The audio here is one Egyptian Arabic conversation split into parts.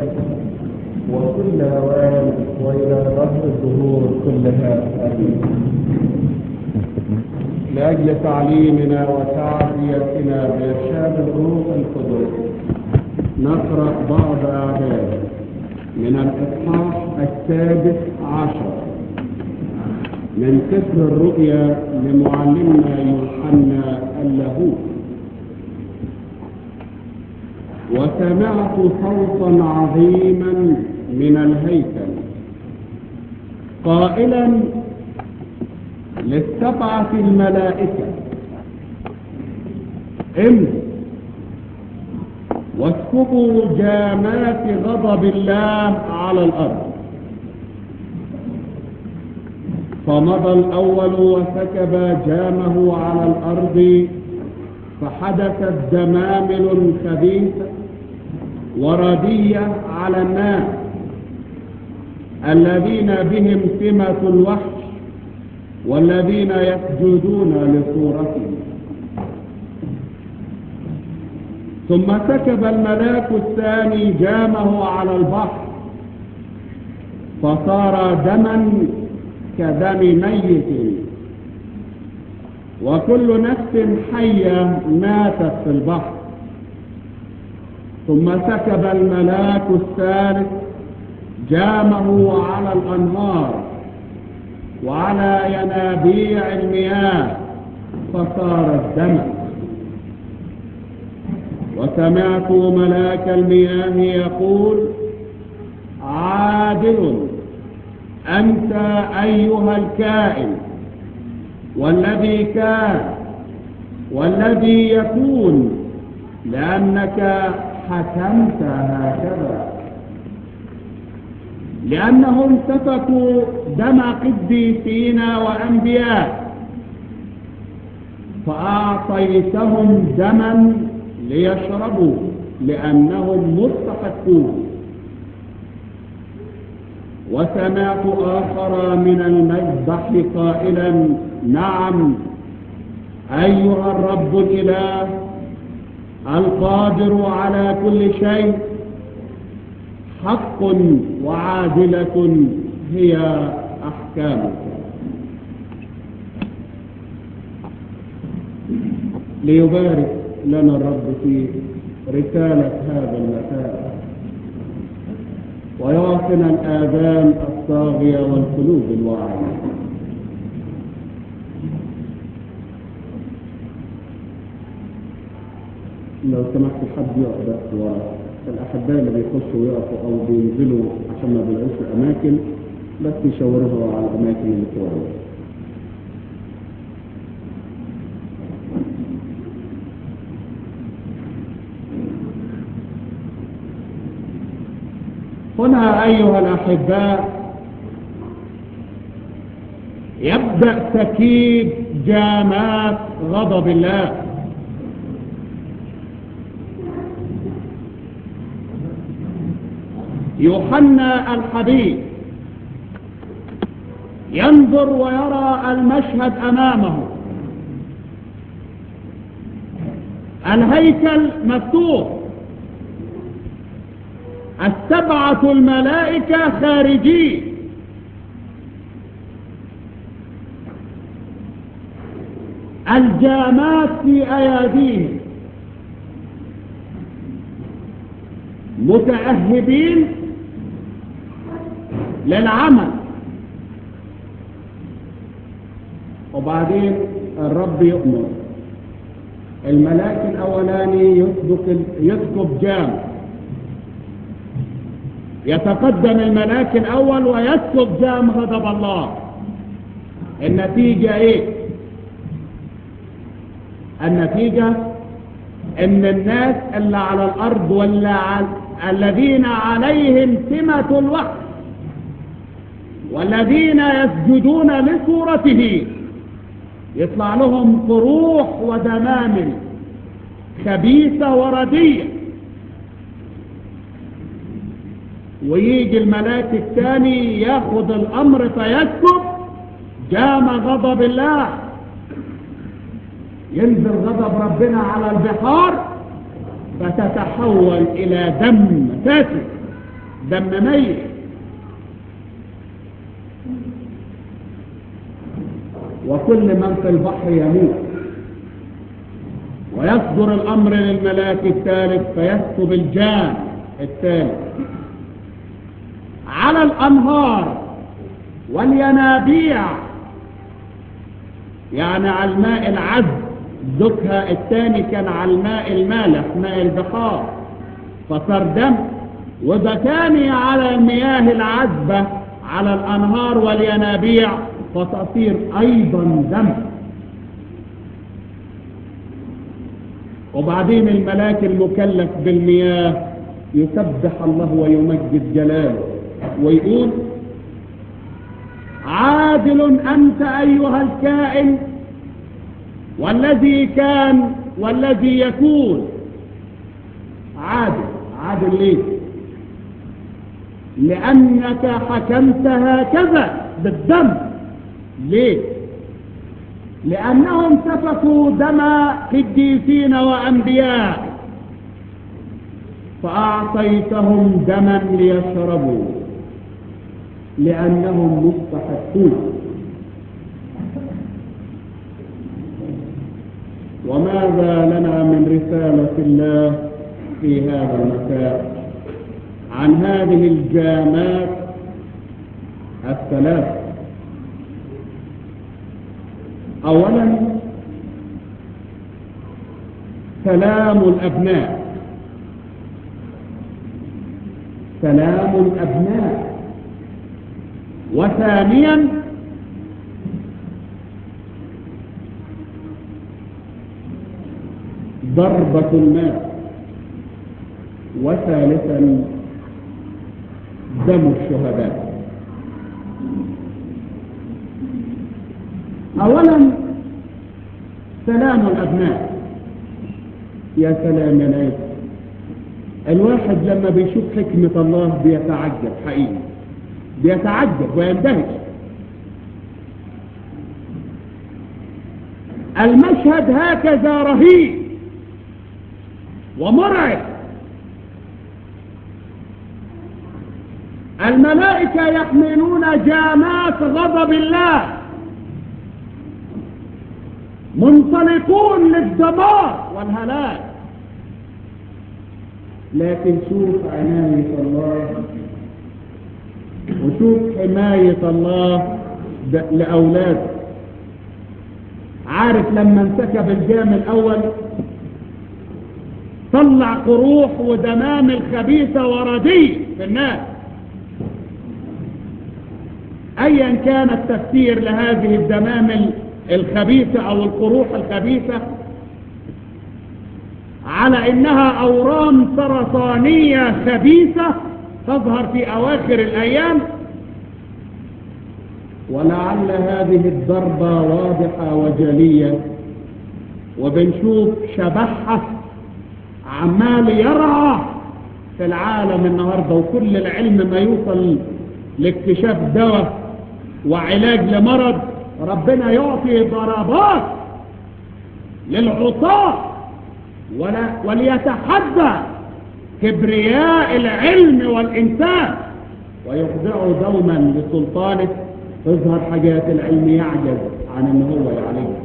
الآن وكل أوان وإلى ظهر الظهور كلها آمين لأجل تعليمنا وتعزيتنا بإرشاد الروح القدس نقرأ بعض أعداد من الإصحاح السادس عشر من سفر الرؤيا لمعلمنا يوحنا اللاهوت وسمعت صوتا عظيما من الهيكل قائلا للسبعة الملائكة امضوا واسكبوا جامات غضب الله على الأرض فمضى الأول وسكب جامه على الأرض فحدثت دمامل خبيثة وردية على الناس الذين بهم سمة الوحش والذين يسجدون لصورته ثم سكب الملاك الثاني جامه على البحر فصار دما كدم ميت وكل نفس حية ماتت في البحر ثم سكب الملاك الثالث جامه على الأنهار وعلى ينابيع المياه فصار الدم وسمعت ملاك المياه يقول عادل أنت أيها الكائن والذي كان والذي يكون لأنك حكمت هكذا لأنهم سفكوا دم قديسين وأنبياء فأعطيتهم دما ليشربوا لأنهم مستحقون وسمعت آخر من المذبح قائلا نعم أيها الرب الإله القادر على كل شيء حق وعادلة هي أحكامك ليبارك لنا الرب في رسالة هذا المساء ويعطنا الآذان الصاغية والقلوب الواعية لو سمحت حد يقف والأحباء اللي بيخشوا ويقفوا أو بينزلوا عشان ما بيلاقوش الأماكن بس يشاوروا على الأماكن اللي كويسة هنا أيها الأحباء يبدأ تكييد جامات غضب الله يوحنا الحبيب ينظر ويرى المشهد أمامه الهيكل مفتوح السبعة الملائكة خارجين الجامات في أياديهم متأهبين للعمل وبعدين الرب يؤمر الملاك الأولاني يسبق يسكب جام يتقدم الملاك الأول ويسكب جام غضب الله النتيجة ايه النتيجة ان الناس اللي على الارض ولا على الذين عليهم سمة الوحش والذين يسجدون لصورته يطلع لهم قروح ودمامل خبيثة وردية ويجي الملاك الثاني ياخد الامر فيسكب جام غضب الله ينزل غضب ربنا على البحار فتتحول الى دم فاسد دم ميت وكل من في البحر يموت ويصدر الأمر للملاك الثالث فيكتب الجان الثالث على الأنهار والينابيع يعني على الماء العذب ذكها الثاني كان على الماء المالح ماء البحار فصار دم وده ثاني على المياه العذبة على الأنهار والينابيع فتصير أيضا دم وبعدين الملاك المكلف بالمياه يسبح الله ويمجد جلاله ويقول عادل أنت أيها الكائن والذي كان والذي يكون عادل عادل ليه لأنك حكمت هكذا بالدم ليه لأنهم سفكوا دم قديسين وأنبياء فأعطيتهم دما ليشربوا لأنهم مستحقون وماذا لنا من رسالة الله في هذا المساء عن هذه الجامات الثلاث أولا سلام الأبناء سلام الأبناء وثانيا ضربة الماء وثالثا دم الشهداء اولا سلام الابناء يا سلام يا ناس الواحد لما بيشوف حكمة الله بيتعجب حقيقي بيتعجب ويندهش المشهد هكذا رهيب ومرعب الملائكة يحملون جامات غضب الله منطلقون للدمار والهلاك لكن شوف عناية الله وشوف حماية الله لأولاده عارف لما انسكب الجام الأول طلع قروح ودمام الخبيثة وردي في الناس ايا كان التفسير لهذه الدمام الخبيثة او القروح الخبيثة على انها اورام سرطانية خبيثة تظهر في اواخر الايام ولعل هذه الضربة واضحة وجلية وبنشوف شبحها عمال يرعى في العالم النهاردة وكل العلم ما يوصل لاكتشاف دواء وعلاج لمرض ربنا يعطي ضربات للعصاة ولا وليتحدى كبرياء العلم والإنسان ويخضعوا دوما لسلطانه تظهر حاجات العلم يعجز عن ان هو يعالجها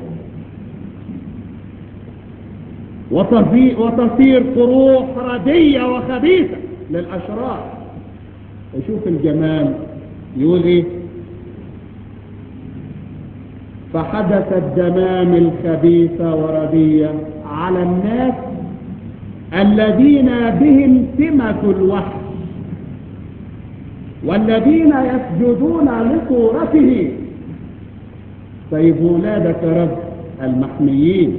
وتصير قروح ردية وخبيثة للأشرار وشوف الجمال يقول ايه فحدثت دمام الخبيثة وردية على الناس الذين بهم سمة الوحش والذين يسجدون لصورته طيب ولادك رب المحميين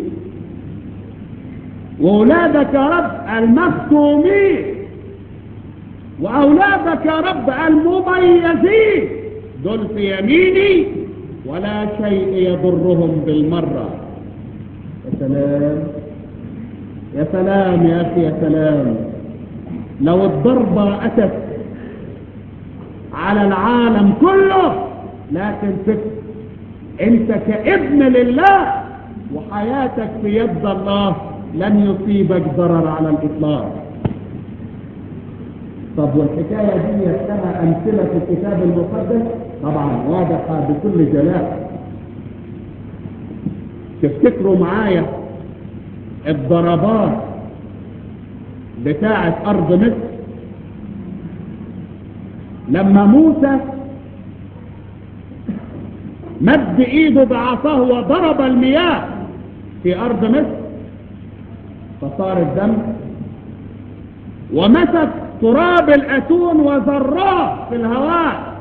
وأولادك يا رب المختومين وأولادك يا رب المميزين دول في يميني ولا شيء يضرهم بالمرة يا سلام يا سلام يا أخي يا سلام لو الضربة أتت على العالم كله لكن فكر انت كابن لله وحياتك في يد الله لن يصيبك ضرر على الإطلاق طب والحكاية دي لها أمثلة في الكتاب المقدس طبعا واضحة بكل جلاء تفتكروا معايا الضربات بتاعة أرض مصر لما موسى مد ايده بعصاه وضرب المياه في ارض مصر فصار الدم ومسك تراب الاتون وذراه في الهواء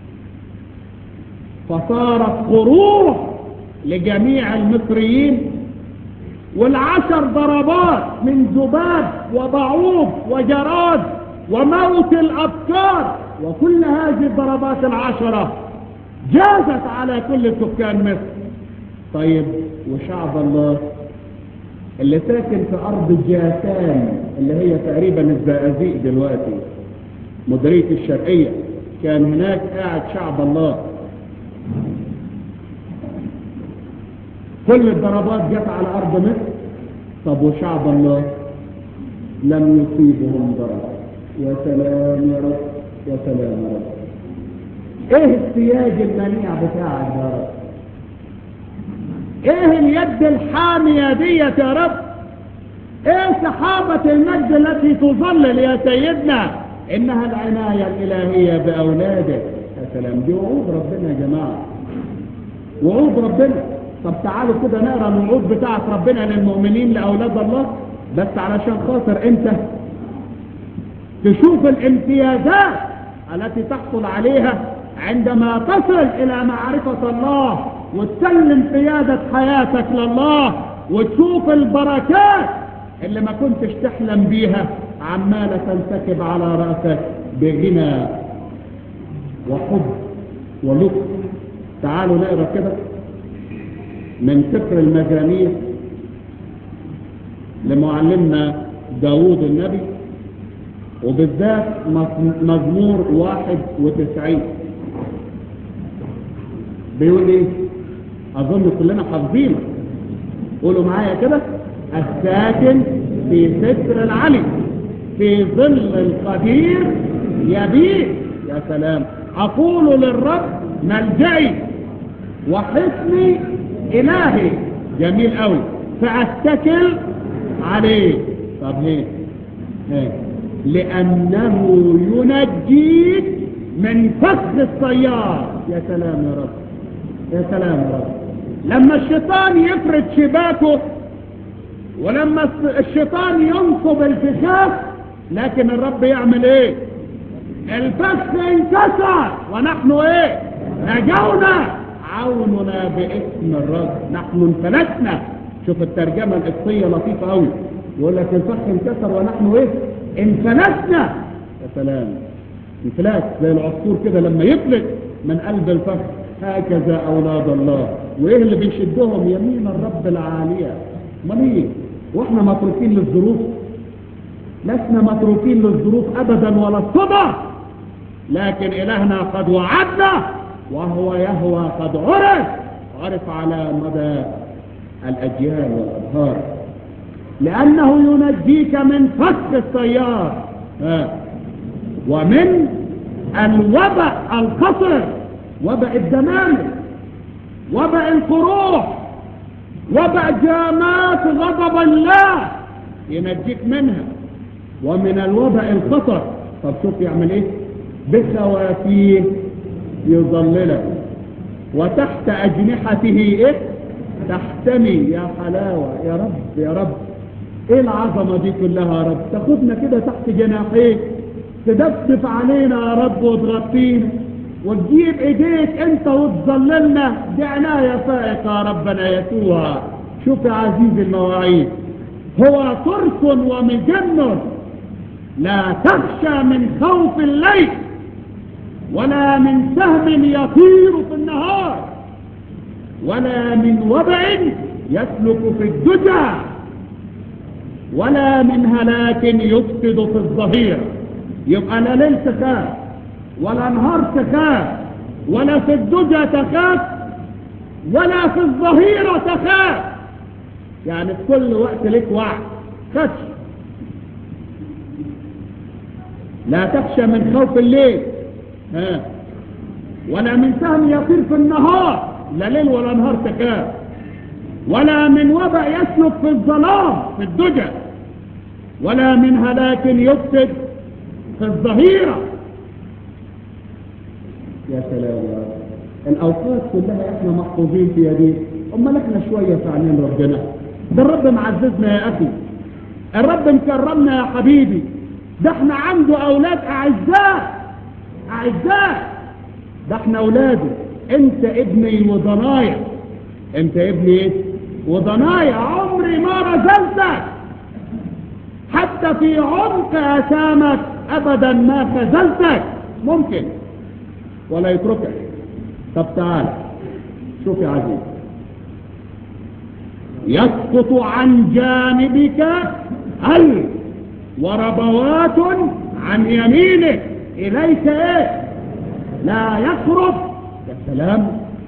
فصارت خروج لجميع المصريين والعشر ضربات من ذباب وبعوض وجراد وموت الابكار وكل هذه الضربات العشره جازت على كل سكان مصر طيب وشعب الله اللي ساكن في ارض جاسان اللي هي تقريبا الزقازيق دلوقتي مديريه الشرقيه كان هناك قاعد شعب الله كل الضربات جت على ارض مصر طب وشعب الله لم يصيبهم ضرر يا سلام يا رب يا سلام يا رب ايه السياج المنيع بتاعك يا رب ايه اليد الحامية ديت يا رب ايه سحابة المجد التي تظلل يا سيدنا انها العناية الالهية باولادك يا سلام دي وعود ربنا يا جماعة وعود ربنا طب تعالوا كده نقرا الوعود بتاعت ربنا للمؤمنين لاولاد الله بس علشان خاطر انت تشوف الامتيازات التي تحصل عليها عندما تصل الى معرفة الله وتسلم قيادة حياتك لله وتشوف البركات اللي ما كنتش تحلم بيها عمالة تنسكب على رأسك بغنى وحب ولطف تعالوا نقرا كده من سفر المزامير لمعلمنا داوود النبي وبالذات مزمور واحد وتسعين بيقول ايه اظن كلنا حافظينه قولوا معايا كده الساكن في ستر العلي في ظل القدير يبيت يا سلام اقول للرب ملجئي وحصني الهي جميل قوي فاتكل عليه طب ليه ليه لانه ينجيك من فخ الصياد يا سلام يا رب يا سلام يا رب لما الشيطان يفرد شباكه ولما الشيطان ينصب الفخاخ لكن الرب يعمل ايه الفخ انكسر ونحن ايه نجونا عوننا باسم الرب نحن انفلتنا شوف الترجمة القصية لطيفة قوي يقول لك الفخ انكسر ونحن ايه انفلتنا يا سلام انفلات زي العصفور كده لما يفلت من قلب الفخ هكذا اولاد الله وايه اللي بيشدهم يمين الرب العالية امال ايه واحنا متروكين للظروف لسنا متروكين للظروف ابدا ولا الصدى لكن الهنا قد وعدنا وهو يهوى قد عرف عرف على مدى الاجيال والابهار لانه ينجيك من فك السيار ومن الوباء الخطر وباء الدمامل وباء القروح وباء جامات غضب الله ينجيك منها ومن الوباء الخطر طب شوف يعمل ايه بخوافيه يظللك وتحت اجنحته ايه تحتمي يا حلاوة يا رب يا رب ايه العظمة دي كلها يا رب تاخدنا كده تحت جناحيك تدفدف علينا يا رب وتغطينا وتجيب ايديك انت وتظللنا دي عناية فائقة يا ربنا يسوع شوف يا عزيزي المواعيد هو ترس ومجن لا تخشى من خوف الليل ولا من سهم يطير في النهار ولا من وبع يسلك في الدجى ولا من هلاك يفسد في الظهير يبقى لا ليل تخاف ولا نهار تخاف ولا في الدجى تخاف ولا في الظهيرة تخاف يعني في كل وقت لك وعد خش لا تخشى من خوف الليل ها ولا من سهم يطير في النهار لا ليل ولا نهار تخاف ولا من وبأ يسلك في الظلام في الدجى ولا من هلاك يفسد في الظهيرة يا سلام يا رب الأوقات كلها احنا محفوظين في يديه امال احنا شوية في عينين ربنا ده الرب معززنا يا أخي الرب مكرمنا يا حبيبي ده احنا عنده أولاد أعزاء أعزاء ده احنا أولاده انت ابني وضنايا انت ابني ايه وضنايا عمري ما رزلتك حتى في عمق أسامك أبدا ما خزلتك ممكن ولا يتركك طب تعال شوف يا عزيز يسقط عن جانبك ألف وربوات عن يمينك إليك إيه لا يقرب يا سلام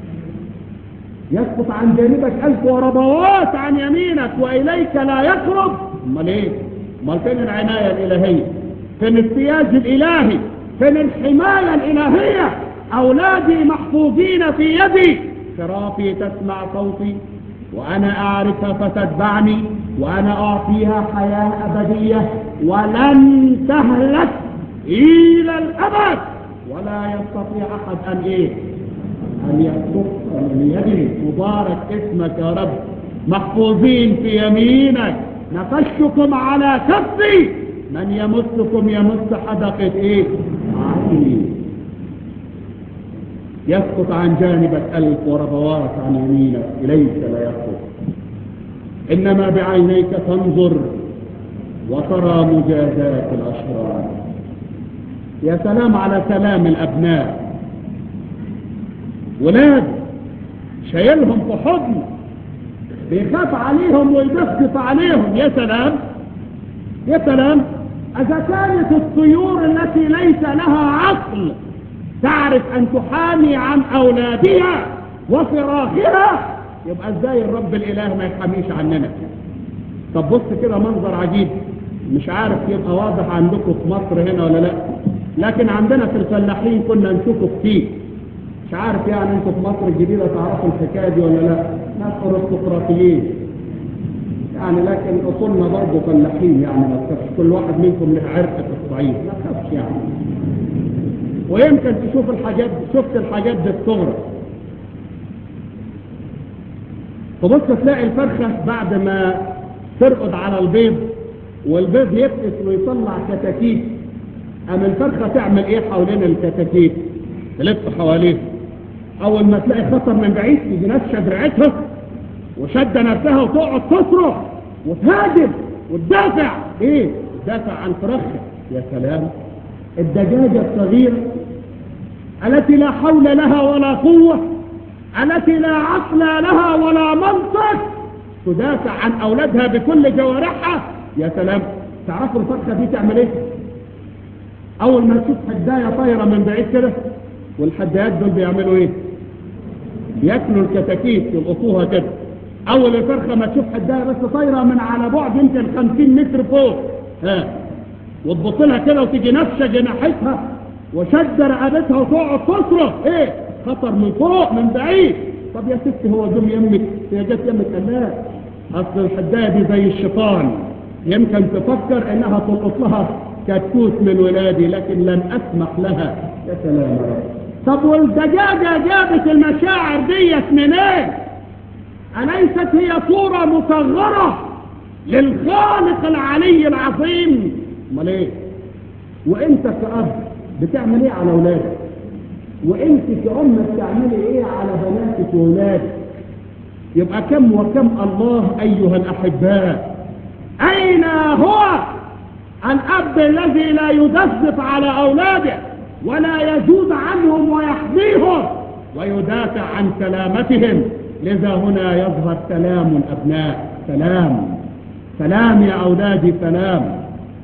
يسقط عن جانبك ألف وربوات عن يمينك وإليك لا يقرب امال ايه امال فين العناية الإلهية فين السياج الإلهي فين الحماية الإلهية أولادي محفوظين في يدي خرافي تسمع صوتي وأنا أعرفها فتتبعني وأنا أعطيها حياة أبدية ولن تهلك إلى الأبد ولا يستطيع أحد أن إيه أن يخطف من يدي مبارك اسمك يا رب محفوظين في يمينك نقشكم على كفي من يمسكم يمس حدقة إيه عيني يسقط عن جانبك ألف وربوات عن يمينك إليك لا يسقط إنما بعينيك تنظر وترى مجازات الأشرار يا سلام على سلام الأبناء ولاد شايلهم في حضن بيخاف عليهم ويبسط عليهم يا سلام يا سلام إذا كانت الطيور التي ليس لها عقل تعرف أن تحامي عن أولادها وفراخها يبقى ازاي الرب الإله ما يحاميش عننا طب بص كده منظر عجيب مش عارف يبقى واضح عندكم في مصر هنا ولا لا لكن عندنا في الفلاحين كنا نشوفه كتير مش عارف يعني انتوا في مصر الجديدة تعرفوا الحكاية دي ولا لا ناس ارستقراطيين يعني لكن اصولنا برضه فلاحين يعني ما تخافش كل واحد منكم له عرق في الصعيد ما تخافش يعني ويمكن تشوف الحاجات شفت الحاجات دي الصغرى تبص تلاقي الفرخة بعد ما ترقد على البيض والبيض يفقس ويطلع كتاكيت أما الفرخة تعمل ايه حوالين الكتاكيت تلف حواليه اول ما تلاقي خطر من بعيد تيجي نفسها دراعتها وشد نفسها وتقعد تصرخ وتهاجم وتدافع ايه تدافع عن فراخها يا سلام الدجاجة الصغيرة التي لا حول لها ولا قوة التي لا عقل لها ولا منطق تدافع عن أولادها بكل جوارحها يا سلام تعرفوا الفرخة دي تعمل ايه أول ما تشوف حداية طايرة من بعيد كده والحدايات دول بيعملوا ايه ياكلوا الكتاكيت يلقطوها كده أول الفرخة ما تشوف حداية بس طايرة من على بعد يمكن 50 متر فوق ها وتبص لها كده وتيجي نفشه جناحتها وشد رقبتها وتقعد تصرخ ايه خطر من فوق من بعيد طب يا ست هو جم يمك هي جت يمك قال لا اصل الحدايه دي زي الشيطان يمكن تفكر انها تلقط لها كتكوت من ولادي لكن لن اسمح لها يا سلام يا رب طب والدجاجه جابت المشاعر ديت منين ايه؟ اليست هي صوره مصغره للخالق العلي العظيم امال ايه وانت كأب بتعمل ايه على اولادك وانت كأم بتعملي ايه على بناتك واولادك يبقى كم وكم الله ايها الاحباء اين هو الاب الذي لا يدفف على اولاده ولا يجود عنهم ويحميهم ويدافع عن سلامتهم لذا هنا يظهر سلام الابناء سلام سلام يا اولادي سلام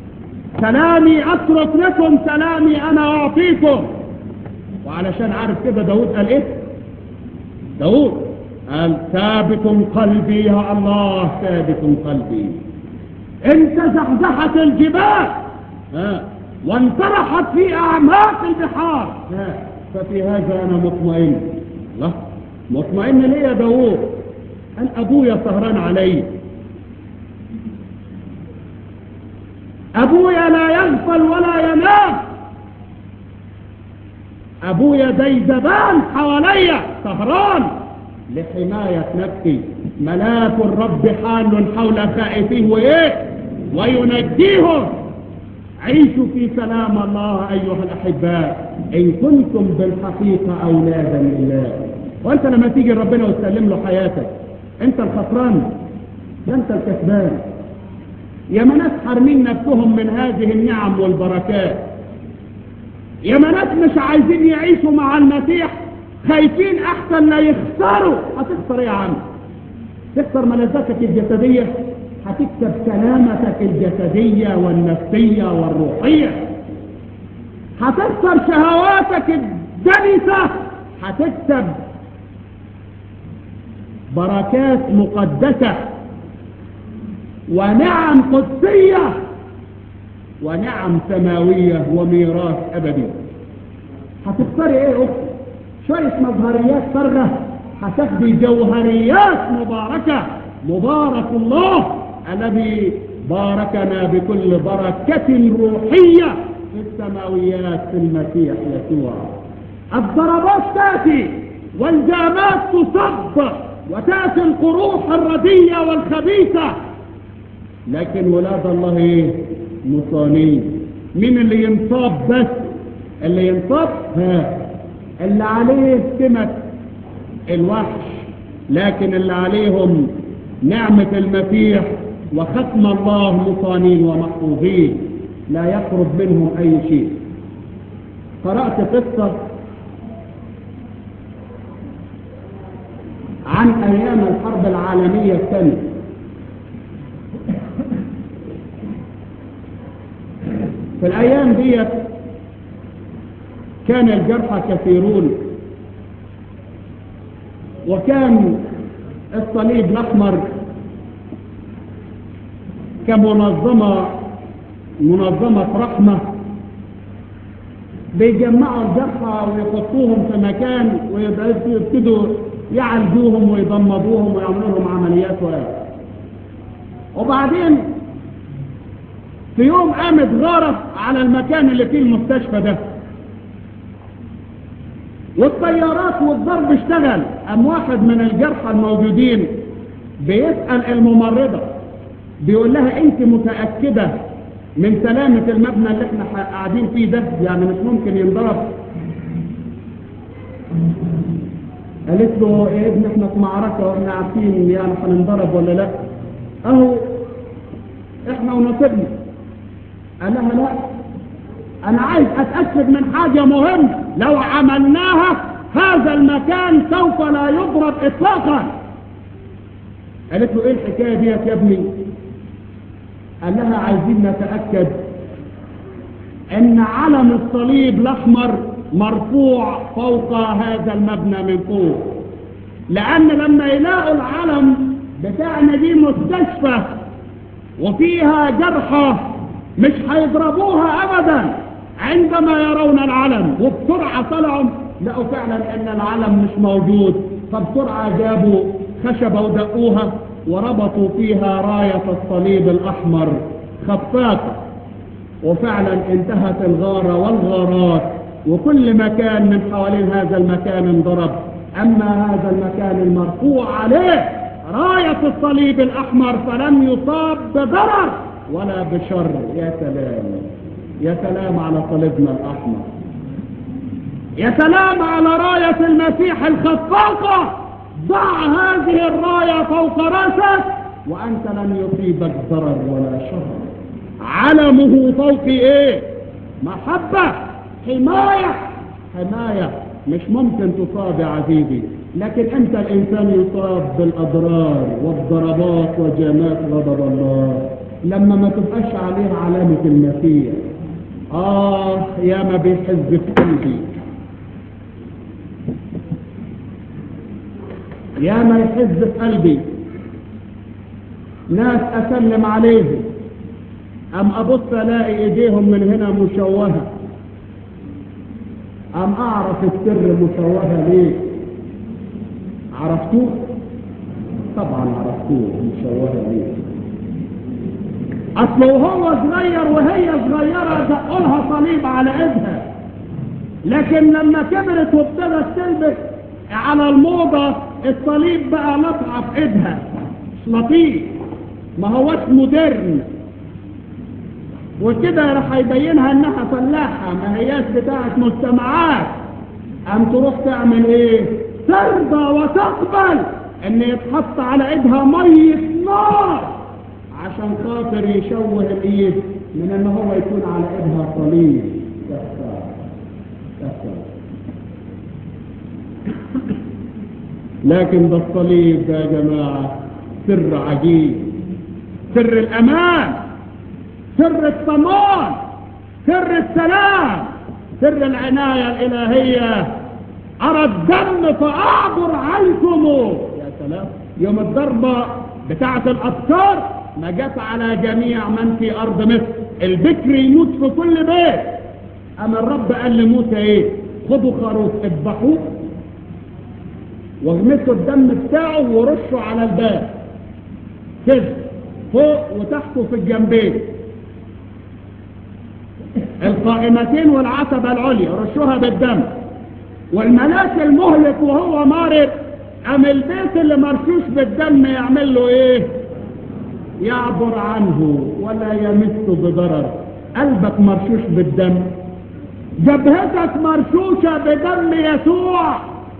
سلامي اترك لكم سلامي انا اعطيكم وعلشان عارف كده داود قال ايه داود قال ثابت قلبي يا الله ثابت قلبي انت زحزحت الجبال ها وانطرحت في أعماق البحار ففي هذا أنا مطمئن الله مطمئن ليه يا داوود قال أبويا سهران علي أبويا لا يغفل ولا ينام أبويا ديدبان حواليا سهران لحماية نفسي ملاك الرب حال حول خائفيه وإيه وينجيهم عيشوا في سلام الله أيها الأحباء إن كنتم بالحقيقة أولادا لله وأنت لما تيجي ربنا وتسلم له حياتك أنت الخسران ده أنت الكسبان يا ما ناس حارمين نفسهم من هذه النعم والبركات يا ما ناس مش عايزين يعيشوا مع المسيح خايفين احسن لا يخسروا هتخسر ايه يا عم تخسر ملذاتك الجسدية هتكسب سلامتك الجسدية والنفسية والروحية هتخسر شهواتك الدنسة هتكسب بركات مقدسة ونعم قدسية ونعم سماوية وميراث أبدي هتختاري ايه اختي شوية مظهريات فارغة هتاخدي جوهريات مباركة مبارك الله الذي باركنا بكل بركة روحية في السماويات في المسيح يسوع الضربات تأتي والجامات تصب وتأتي القروح الردية والخبيثة لكن ولاد الله ايه مصانين مين اللي ينصاب بس اللي ينصاب ها اللي عليه سمة الوحش لكن اللي عليهم نعمة المسيح وختم الله مصانين ومحفوظين لا يقرب منهم أي شيء قرأت قصة عن أيام الحرب العالمية الثانية في الأيام ديت كان الجرحى كثيرون وكان الصليب الأحمر كمنظمة منظمة رحمة بيجمعوا الجرحى ويحطوهم في مكان ويبتدوا يعالجوهم ويضمضوهم ويعملوا لهم عمليات وغيرها وبعدين في يوم قامت غارة على المكان اللي فيه المستشفى ده والطيارات والضرب اشتغل ام واحد من الجرحى الموجودين بيسأل الممرضة بيقول لها انت متأكدة من سلامة المبنى اللي احنا قاعدين فيه ده يعني مش ممكن ينضرب قالت له يا ابن احنا في معركة واحنا عارفين يعني هننضرب ولا لا اهو احنا ونصيبنا قال لها لا انا عايز اتأكد من حاجة مهمة لو عملناها هذا المكان سوف لا يضرب اطلاقا قالت له ايه الحكاية دي يا ابني قال لها عايزين نتأكد ان علم الصليب الاحمر مرفوع فوق هذا المبنى من فوق لان لما يلاقوا العلم بتاعنا دي مستشفى وفيها جرحى مش هيضربوها ابدا عندما يرون العلم وبسرعة طلعوا لقوا فعلا ان العلم مش موجود فبسرعة جابوا خشبة ودقوها وربطوا فيها راية الصليب الاحمر خفافة وفعلا انتهت الغارة والغارات وكل مكان من حوالين هذا المكان انضرب اما هذا المكان المرفوع عليه راية الصليب الاحمر فلم يصاب بضرر ولا بشر يا سلام يا سلام على صليبنا الأحمر يا سلام على راية المسيح الخفاقة ضع هذه الراية فوق رأسك وأنت لن يصيبك ضرر ولا شر علمه فوق ايه محبة حماية حماية مش ممكن تصاب يا عزيزي لكن انت الانسان يصاب بالاضرار والضربات وجمات غضب الله لما ما تبقاش عليه علامة المسيح آه يا ما بيحز في قلبي يا ما يحز في قلبي ناس أسلم عليهم أم أبص ألاقي إيديهم من هنا مشوهة أم أعرف السر مشوهة ليه عرفتوه طبعا عرفتوه مشوهة ليه أصله وهو صغير وهي صغيرة دقولها صليب على إيدها لكن لما كبرت وابتدت تلبس على الموضة الصليب بقى لطعة في ايدها مش لطيف ما هوش مودرن وكده راح يبينها انها فلاحة ما هياش بتاعة مجتمعات ام تروح تعمل ايه ترضى وتقبل ان يتحط على ايدها مية نار عشان خاطر يشوه الايد من ان هو يكون على ايدها صليب يخسر يخسر لكن ده الصليب ده يا جماعة سر عجيب سر الأمان سر الضمان سر السلام سر العناية الإلهية أرى الدم فأعبر عنكم يا سلام يوم الضربة بتاعة الأبكار ما جت على جميع من في أرض مصر البكر يموت في كل بيت أما الرب قال لموسى إيه خدوا خروف اذبحوه واغمسوا الدم بتاعه ورشوا على الباب كده فوق وتحته في الجنبين القائمتين والعتبة العليا رشوها بالدم والملاك المهلك وهو مارد ام البيت اللي مرشوش بالدم يعمل له ايه يعبر عنه ولا يمس بضرر قلبك مرشوش بالدم جبهتك مرشوشة بدم يسوع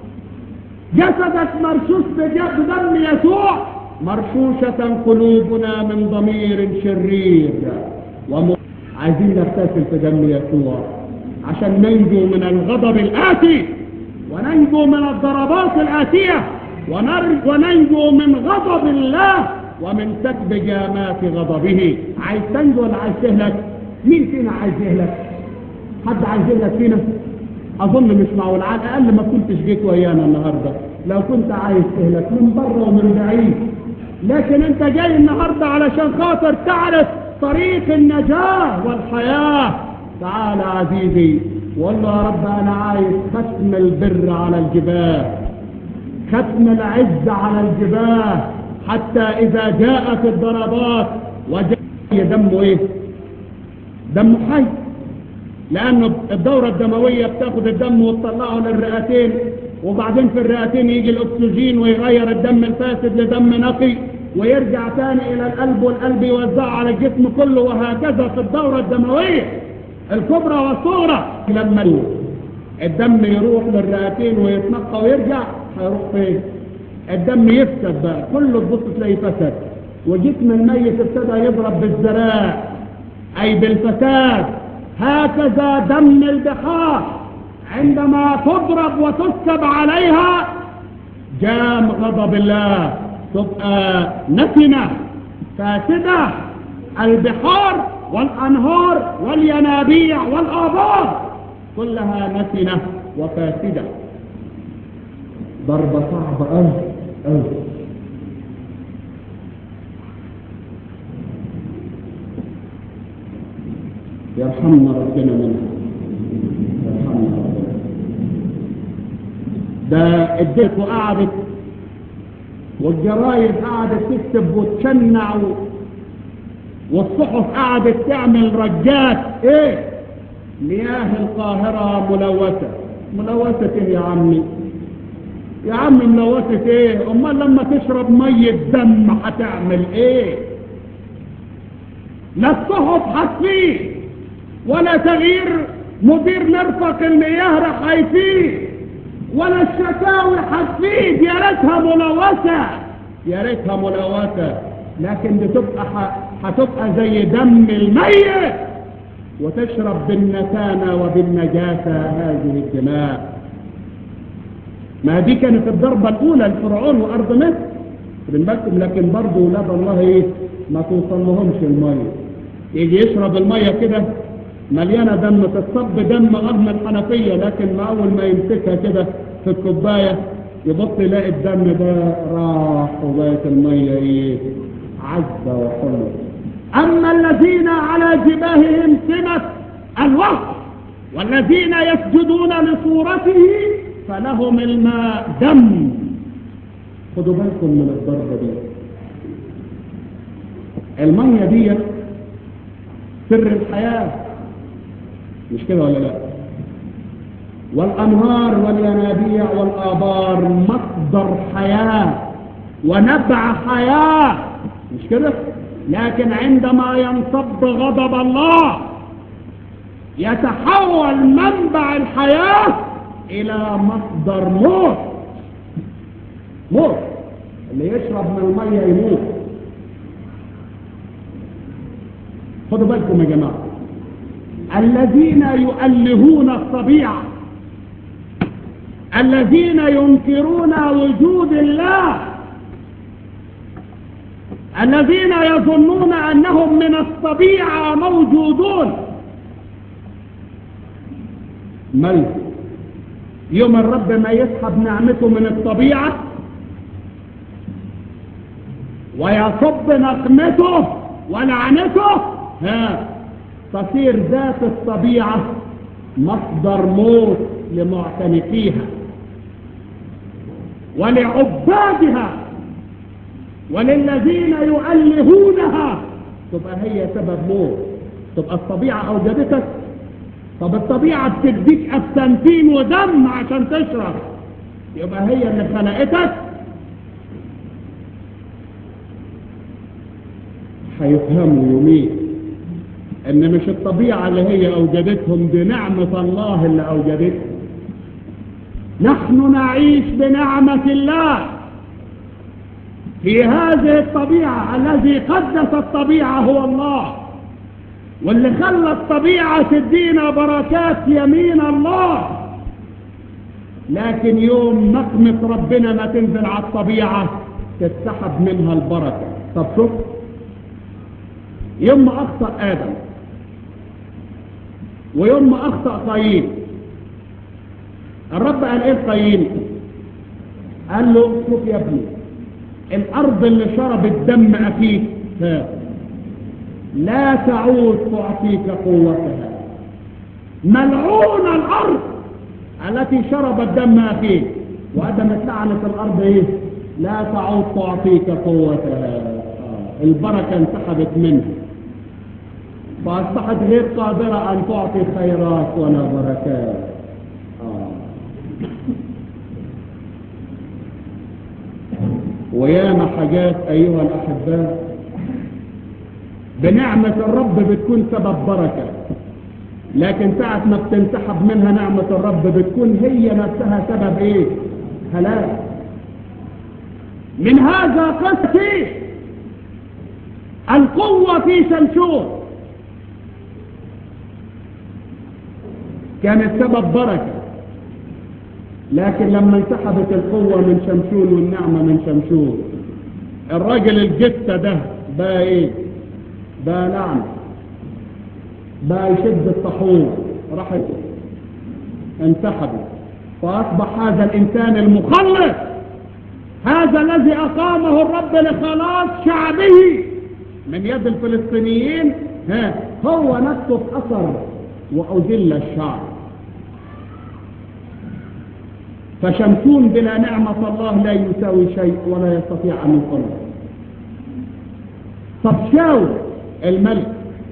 جسدك مرشوش بدم يسوع مرشوشة قلوبنا من ضمير شرير وم... عايزين نغتسل في دم يسوع عشان ننجو من الغضب الآتي وننجو من الضربات الآتية ونر... وننجو من غضب الله ومن سكب جامات غضبه عايز تنجو ولا عايز تهلك مين فينا عايز يهلك حد عايز يهلك فينا اظن مش معقول على الاقل ما كنتش جيت ويانا النهارده لو كنت عايز تهلك من بره ومن بعيد لكن انت جاي النهارده علشان خاطر تعرف طريق النجاه والحياه تعال عزيزي والله يا رب انا عايز ختم البر على الجباه ختم العز على الجباه حتى اذا جاءت الضربات وجاء دمه ايه دمه حي لأنه الدورة الدموية بتاخد الدم وتطلعه للرئتين وبعدين في الرئتين يجي الأكسجين ويغير الدم الفاسد لدم نقي ويرجع تاني إلى القلب والقلب يوزعه على الجسم كله وهكذا في الدورة الدموية الكبرى والصغرى لما الدم يروح للرئتين ويتنقى ويرجع هيروح فين؟ الدم يفسد بقى كله تبص تلاقيه فسد وجسم الميت ابتدى يضرب بالزراع أي بالفساد هكذا دم البحار عندما تضرب وتسكب عليها جام غضب الله تبقى نتنة فاسدة البحار والأنهار والينابيع والآبار كلها نتنة وفاسدة ضربة صعبة أوي أوي يرحمنا ربنا منها يرحمنا ربنا ده الديك وقعدت والجرايد قعدت تكتب وتشنع والصحف قعدت تعمل رجات ايه مياه القاهرة ملوثة ملوثة ايه يا عمي يا عم ملوثة ايه امال لما تشرب مية دم هتعمل ايه لا الصحف هتفيد ولا تغيير مدير مرفق المياه راح هيفيد ولا الشكاوي هتفيد يا ريتها ملوثة يا ريتها ملوثة لكن بتبقى هتبقى زي دم الميت وتشرب بالنتانة وبالنجاسة هذه الدماء ما دي كانت الضربة الأولى لفرعون وأرض مصر بالكم لكن برضه ولاد الله إيه ما توصل لهمش المية يجي يشرب المية كده مليانة دم تتصب دم أغمى الحنفية لكن ما أول ما يمسكها كده في الكوباية يبص يلاقي الدم ده راح وبقت المية إيه عذبة وحلوة أما الذين على جباههم سمة الوقت والذين يسجدون لصورته فلهم الماء دم خدوا بالكم من الضربة دي المية دي سر الحياة مش كده ولا لا والأنهار والينابيع والآبار مصدر حياة ونبع حياة مش كده لكن عندما ينصب غضب الله يتحول منبع الحياة إلى مصدر موت موت اللي يشرب من المية يموت خدوا بالكم يا جماعة الذين يؤلهون الطبيعة الذين ينكرون وجود الله الذين يظنون أنهم من الطبيعة موجودون ملك يوم الرب ما يسحب نعمته من الطبيعة ويصب نقمته ولعنته ها تصير ذات الطبيعة مصدر موت لمعتنقيها ولعبادها وللذين يؤلهونها تبقى هي سبب موت تبقى الطبيعة أوجدتك طب الطبيعة بتديك أبسنتين ودم عشان تشرب يبقى هي اللي خلقتك هيفهموا يومين ان مش الطبيعة اللي هي اوجدتهم دي نعمة الله اللي اوجدتهم نحن نعيش بنعمة الله في هذه الطبيعة الذي قدس الطبيعة هو الله واللي خلى الطبيعة تدينا بركات يمين الله لكن يوم نقمة ربنا ما تنزل على الطبيعة تتسحب منها البركة طب شوف يوم ما أخطأ آدم ويوم ما أخطأ قايين الرب قال إيه قايين قال له شوف يا ابني الأرض اللي شربت دم أخيك لا تعود تعطيك قوتها ملعون الأرض التي شربت دم أخيك وأدمت لعنة الأرض إيه لا تعود تعطيك قوتها البركة انسحبت منها فأصبحت غير قادرة أن تعطي خيرات ولا بركات آه. وياما حاجات أيها الأحباء بنعمة الرب بتكون سبب بركة لكن ساعة ما بتنسحب منها نعمة الرب بتكون هي نفسها سبب ايه هلاك من هذا قصتي القوة في شمشون كانت سبب بركة لكن لما انسحبت القوة من شمشون والنعمة من شمشون الراجل الجثة ده بقى ايه بقى لعنة بقى يشد الطحور راحت انسحبت فأصبح هذا الإنسان المخلص هذا الذي أقامه الرب لخلاص شعبه من يد الفلسطينيين ها هو نفسه أثر وأذل الشعب فشمسون بلا نعمة الله لا يساوي شيء ولا يستطيع أن يخلص طب شاول الملك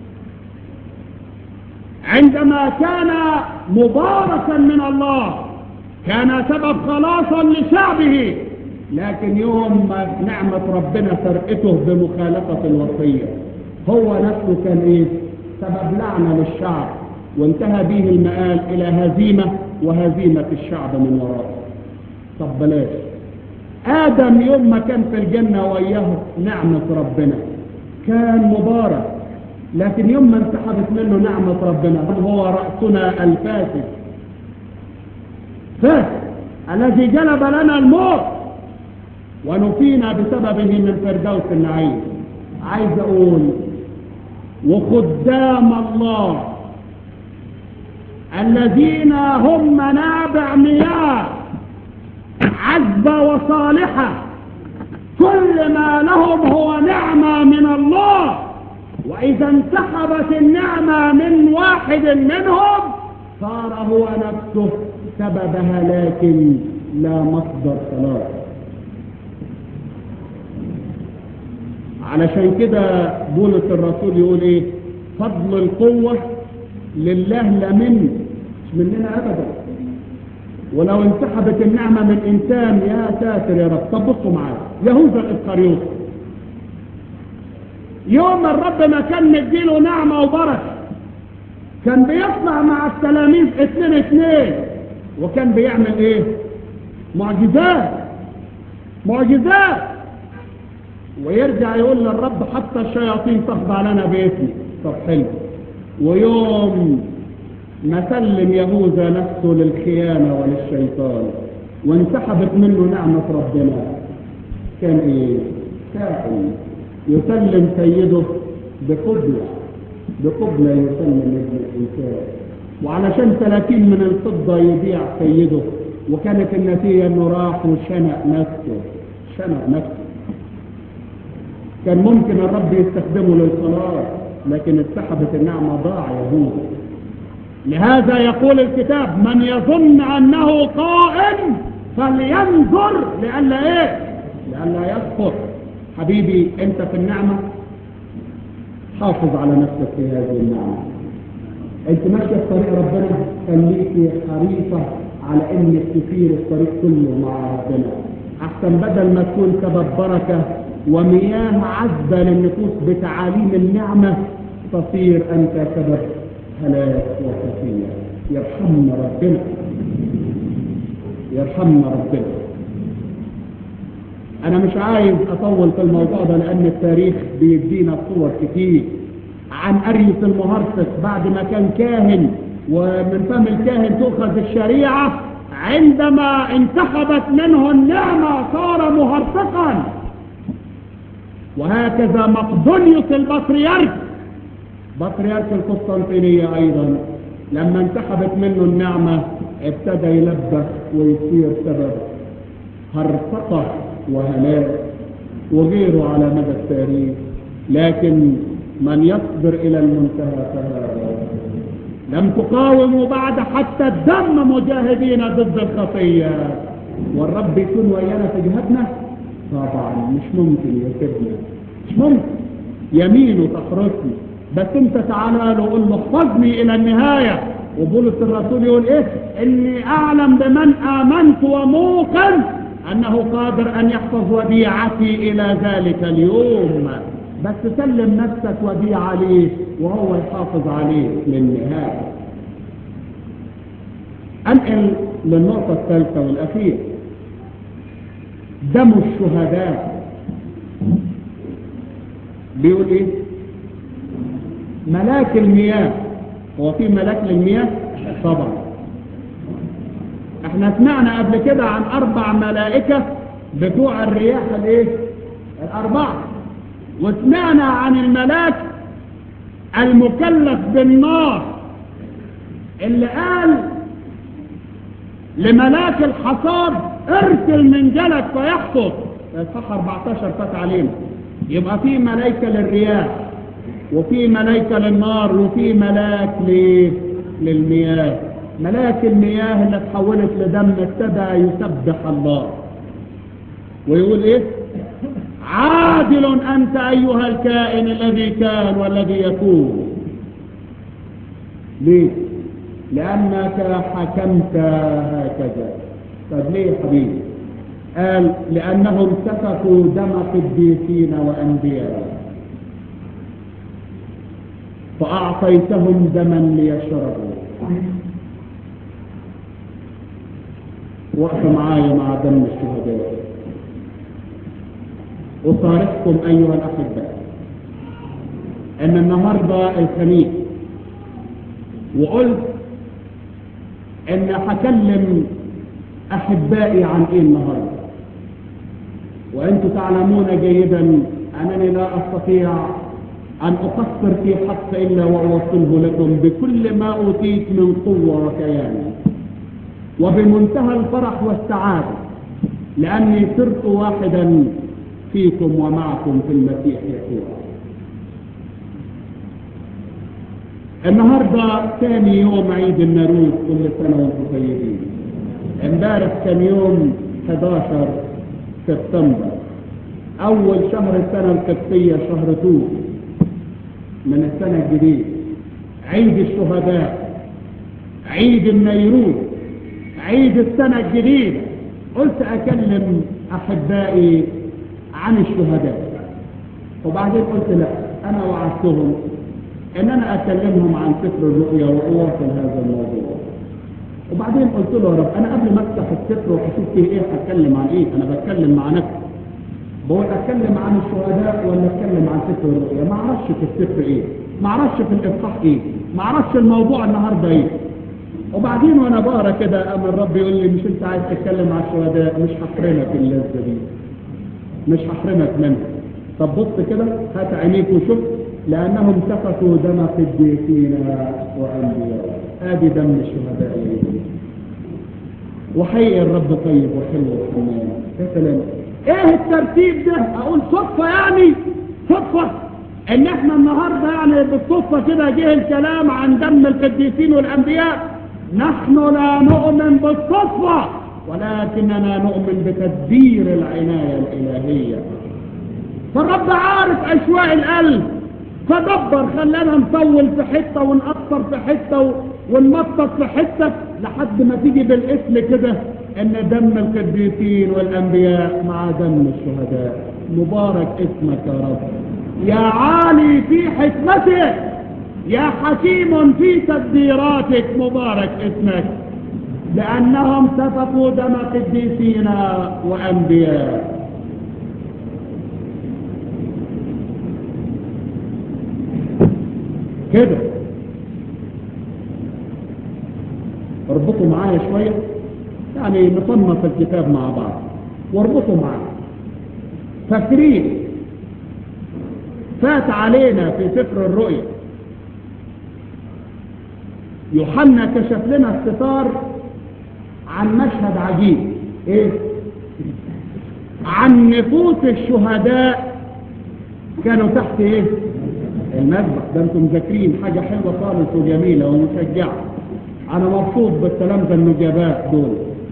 عندما كان مباركا من الله كان سبب خلاصا لشعبه لكن يوم ما نعمة ربنا سرقته بمخالفة الوصية هو نفسه كان ايه سبب لعنة للشعب وانتهى به المآل الى هزيمة وهزيمة الشعب من وراءه طب بلاش آدم يوم ما كان في الجنة وإياه نعمة ربنا كان مبارك لكن يوم ما انسحبت منه نعمة ربنا هو رأسنا الفاسد فاسد الذي جلب لنا الموت ونفينا بسببه من فردوس النعيم عايز اقول وخدام الله الذين هم منابع مياه عذبة وصالحة كل ما لهم هو نعمة من الله وإذا انسحبت النعمة من واحد منهم صار هو نفسه سبب هلاك لا مصدر خلاص علشان كده بولس الرسول يقول ايه فضل القوة لله لا من مش مننا ابدا ولو انسحبت النعمة من انسان يا ساتر يا رب طب بصوا معايا يهوذا الاسخريوط يوم الرب ما كان مديله نعمة وبركة كان بيطلع مع التلاميذ اتنين اتنين وكان بيعمل ايه معجزات معجزات ويرجع يقول للرب حتى الشياطين تخضع لنا باسمي طب حلو ويوم ما سلم يهوذا نفسه للخيانة وللشيطان وانسحبت منه نعمة ربنا كان ايه كائن يسلم سيده بقبلة بقبلة يسلم ابن الإنسان وعلشان 30 من الفضة يبيع سيده وكانت النتيجة انه راح وشنق نفسه شنق نفسه كان ممكن الرب يستخدمه للصلاة لكن اتسحبت النعمة ضاع يهوذا لهذا يقول الكتاب من يظن أنه قائم فلينظر لئلا ايه لئلا يسقط حبيبي انت في النعمة حافظ على نفسك في هذه النعمة انت ماشية في طريق ربنا خليكي حريصة على انك تسير الطريق كله مع ربنا احسن بدل ما تكون سبب بركة ومياه عذبة للنفوس بتعاليم النعمة تصير انت سبب هلاك وخطية يرحمنا ربنا يرحمنا ربنا انا مش عايز اطول في الموضوع ده لان التاريخ بيدينا صور كتير عن اريس المهرسس بعد ما كان كاهن ومن فم الكاهن تؤخذ الشريعة عندما انسحبت منه النعمة صار مهرسقا وهكذا مقدونيوس البطريرك بطريرك القسطنطينية ايضا لما انسحبت منه النعمة ابتدى يلبخ ويصير سبب هرسقه وهلاك وغيره على مدى التاريخ لكن من يصبر إلى المنتهى فهذا لم تقاوموا بعد حتى الدم مجاهدين ضد الخطية والرب يكون ويانا في جهتنا طبعا مش ممكن يسيبنا مش ممكن يمينه تحرسني بس انت تعالى له قول له احفظني الى النهاية وبولس الرسول يقول ايه اني اعلم بمن امنت وموقن أنه قادر أن يحفظ وديعتي إلى ذلك اليوم بس سلم نفسك وديعة ليه وهو يحافظ عليك للنهاية أنقل للنقطة الثالثة والأخيرة دم الشهداء بيقول إيه ملاك المياه هو في ملاك للمياه طبعا احنا سمعنا قبل كده عن اربع ملائكة بتوع الرياح الايه الاربعة وسمعنا عن الملاك المكلف بالنار اللي قال لملاك الحصاد ارسل من جلد فيحصد اصحاح 14 فات علينا يبقى في ملائكة للرياح وفي ملائكة للنار وفي ملاك ليه للمياه ملاك المياه اللي اتحولت لدم ابتدى يسبح الله ويقول ايه عادل انت ايها الكائن الذي كان والذي يكون ليه لانك حكمت هكذا طب ليه يا حبيبي قال لانهم سفكوا دم قديسين وانبياء فاعطيتهم دما ليشربوا وقف معايا مع دم الشهداء أصارحكم أيها الأحباء أن النهاردة الخميس وقلت أن هكلم أحبائي عن إيه النهاردة وأنتم تعلمون جيدا أنني لا أستطيع أن أقصر في حق إلا وأوصله لكم بكل ما أوتيت من قوة وكيان وبمنتهى الفرح والسعادة لأني صرت واحدا فيكم ومعكم في المسيح يسوع النهاردة ثاني يوم عيد الناروز كل سنة وانتم طيبين امبارح كان يوم 11 سبتمبر اول شهر السنة القبطية شهر توت من السنة الجديدة عيد الشهداء عيد النيروز عيد السنة الجديدة قلت اكلم احبائي عن الشهداء وبعدين قلت لا انا وعدتهم ان انا اكلمهم عن سفر الرؤيا واواصل هذا الموضوع وبعدين قلت له يا رب انا قبل ما افتح السفر واشوف فيه ايه هتكلم عن ايه انا بتكلم مع نفسي بقول اتكلم عن الشهداء ولا اتكلم عن سفر الرؤيا ما اعرفش في السفر ايه ما اعرفش في الاصحاح ايه ما اعرفش الموضوع النهارده ايه وبعدين وانا بقرا كده قام الرب يقول لي مش انت عايز تتكلم عن الشهداء مش هحرمك اللذه دي مش هحرمك منها طب بص كده هات عينيك وشوف لانهم سفكوا دم قديسين وانبياء ادي دم الشهداء اليهود وحقيقي الرب طيب وحلو وحنان يا سلام ايه الترتيب ده اقول صدفه يعني صدفه ان احنا النهارده يعني بالصدفه كده جه الكلام عن دم القديسين والانبياء نحن لا نؤمن بالصدفه ولكننا نؤمن بتدبير العنايه الالهيه فالرب عارف اشواق القلب فدبر خلانا نطول في حته ونقصر في حته ونمطط في حته لحد ما تيجي بالاسم كده ان دم القديسين والانبياء مع دم الشهداء مبارك اسمك يا رب يا عالي في حكمتك يا حكيم في تدبيراتك مبارك اسمك لانهم سفكوا دم قديسين وانبياء كده اربطوا معايا شوية يعني نصنف الكتاب مع بعض واربطوا معايا فاكرين فات علينا في سفر الرؤيا يوحنا كشف لنا الستار عن مشهد عجيب ايه عن نفوس الشهداء كانوا تحت ايه المذبح ده انتم مذاكرين حاجة حلوة خالص وجميلة ومشجعة انا مبسوط بالكلام ده النجابات دول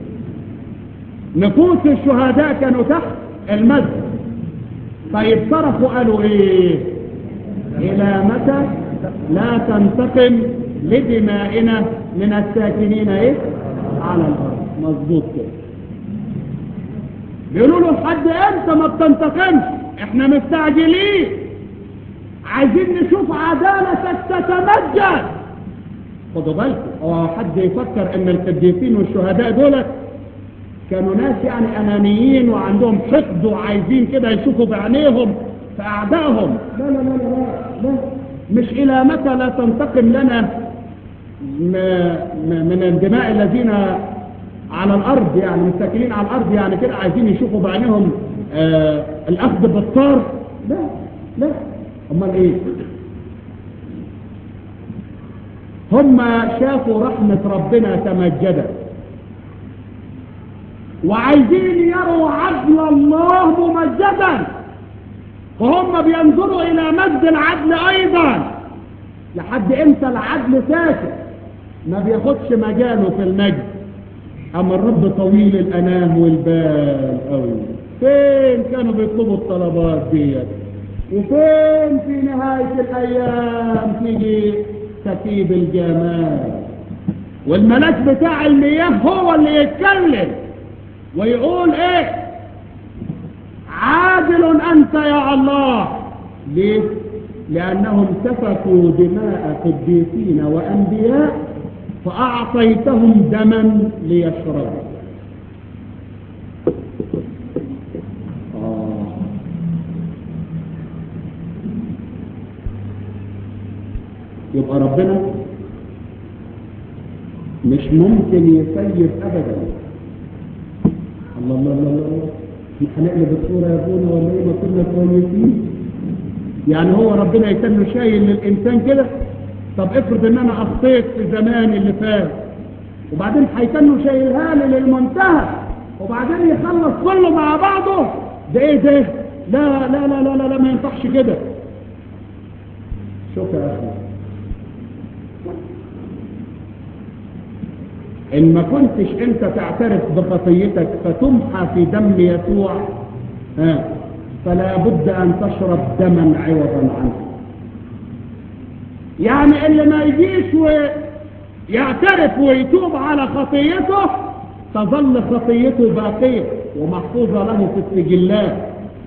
نفوس الشهداء كانوا تحت المذبح طيب صرفوا قالوا ايه الى متى لا تنتقم لدمائنا من الساكنين ايه على الارض مظبوط كده بيقولوا له لحد امتى ما بتنتقمش احنا مستعجلين عايزين نشوف عدالتك تتمجد خدوا بالكم هو حد يفكر ان القديسين والشهداء دول كانوا ناس يعني انانيين وعندهم حقد وعايزين كده يشوفوا بعينيهم في اعدائهم لا لا لا لا لا مش الى متى لا تنتقم لنا من الدماء الذين على الارض يعني مستكلين على الارض يعني كده عايزين يشوفوا بعينهم آه الاخذ بالطار لا لا امال ايه هم شافوا رحمة ربنا تمجدت وعايزين يروا عدل الله ممجدا فهم بينظروا الى مجد العدل ايضا لحد امتى العدل ساكت ما بياخدش مجاله في المجد اما الرب طويل الانام والبال قوي فين كانوا بيطلبوا الطلبات ديت وفين في نهاية الايام تيجي سكيب الجمال والملاك بتاع المياه هو اللي يتكلم ويقول ايه عادل انت يا الله ليه لانهم سفكوا دماء قديسين وانبياء فاعطيتهم دما ليشربوا آه. يبقى ربنا مش ممكن يسيب ابدا الله الله الله الله هنقلب الصورة يا ابونا ولا ايه ما كنا كويسين يعني هو ربنا يتنه شايل للإنسان كده طب افرض ان انا اخطيت في زمان اللي فات وبعدين هيتنه شايلها لي للمنتهى وبعدين يخلص كله مع بعضه ده ايه ده لا لا لا لا لا, لا ما ينفعش كده شوف يا اخي إن ما كنتش أنت تعترف بخطيتك فتمحى في دم يسوع ها فلا بد أن تشرب دما عوضا عنه يعني اللي ما يجيش ويعترف ويتوب على خطيته تظل خطيته باقية ومحفوظة له في السجلات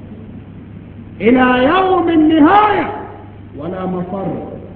إلى يوم النهاية ولا مفر